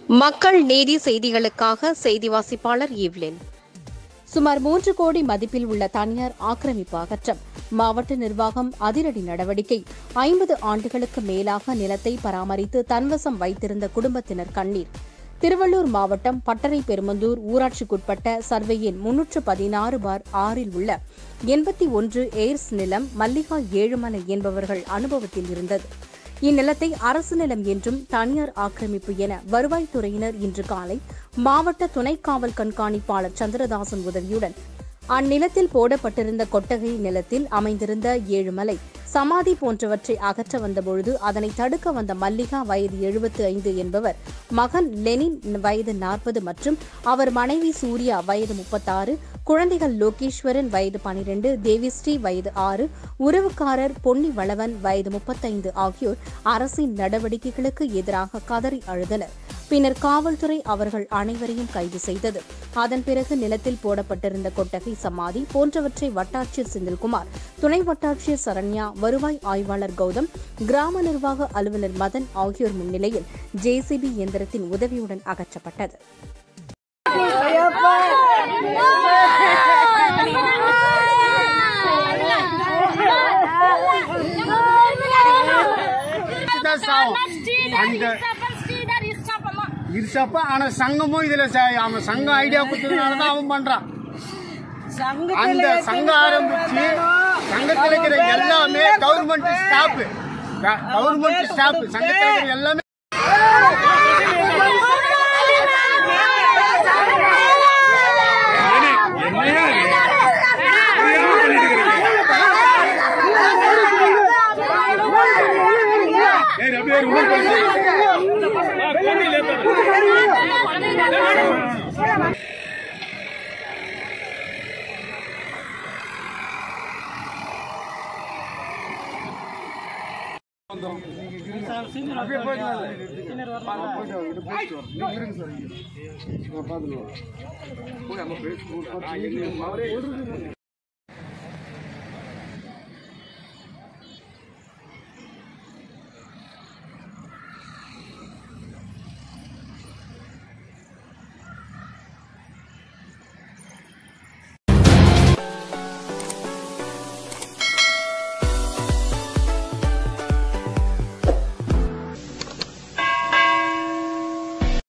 மக்கள் நீதி செய்திகளுக்காக செய்தி வாசிப்பாளர் ஈவ்லின் சுமார் மூன்று கோடி மதிப்பில் உள்ள தனியார் ஆக்கிரமிப்பு அகற்றம் மாவட்ட நிர்வாகம் அதிரடி நடவடிக்கை ஐம்பது ஆண்டுகளுக்கு மேலாக நிலத்தை பராமரித்து தன்வசம் வைத்திருந்த குடும்பத்தினர் கண்ணீர் திருவள்ளூர் மாவட்டம் பட்டறை பெருமந்தூர் ஊராட்சிக்குட்பட்ட சர்வேயின் முன்னூற்று பதினாறு பார் ஆறில் உள்ள எண்பத்தி ஒன்று ஏர்ஸ் நிலம் மல்லிகா ஏழுமலை என்பவர்கள் அனுபவத்தில் இருந்தது இந்நிலத்தை அரசு நிலம் என்றும் தனியார் ஆக்கிரமிப்பு என வருவாய்த்துறையினர் இன்று காலை மாவட்ட துணை காவல் கண்காணிப்பாளர் சந்திரதாசன் உதவியுடன் அந்நிலத்தில் போடப்பட்டிருந்த கொட்டகை நிலத்தில் அமைந்திருந்த ஏழுமலை சமாதி போன்றவற்றை அகற்ற வந்தபொழுது அதனை தடுக்க வந்த மல்லிகா வயது எழுபத்து ஐந்து என்பவர் மகன் லெனின் வயது நாற்பது மற்றும் அவர் மனைவி சூர்யா வயது முப்பத்தாறு குழந்தைகள் லோகேஸ்வரன் வயது பனிரெண்டு தேவிஸ்ரீ வயது ஆறு உறவுக்காரர் பொன்னி வளவன் வயது முப்பத்தைந்து ஆகியோர் அரசின் நடவடிக்கைகளுக்கு எதிராக கதறி அழுதனர் பின்னர் காவல்துறை அவர்கள் அனைவரையும் கைது செய்தது அதன் பிறகு நிலத்தில் போடப்பட்டிருந்த கொட்டகை சமாதி போன்றவற்றை வட்டாட்சியர் செந்தில்குமார் துணை வட்டாட்சியர் சரண்யா வருவாய் ஆய்வாளர் கௌதம் கிராம நிர்வாக அலுவலர் மதன் ஆகியோர் முன்னிலையில் ஜேசிபி இயந்திரத்தின் உதவியுடன் அகற்றப்பட்டது தான் சாவும். அந்த இருசப்ப ஆனா சங்கமும் இதுல ச- அவன் சங்கம் ஐடியா கொடுத்ததுனாலதான் அவன் பண்றான் அந்த சங்கம் ஆரம்பிச்சு சங்கத்துல இருக்கிற எல்லாமே கவர்மெண்ட் ஸ்டாப் கவர்மெண்ட் ஸ்டாப் சங்கத்துல இருக்கிற எல்லாமே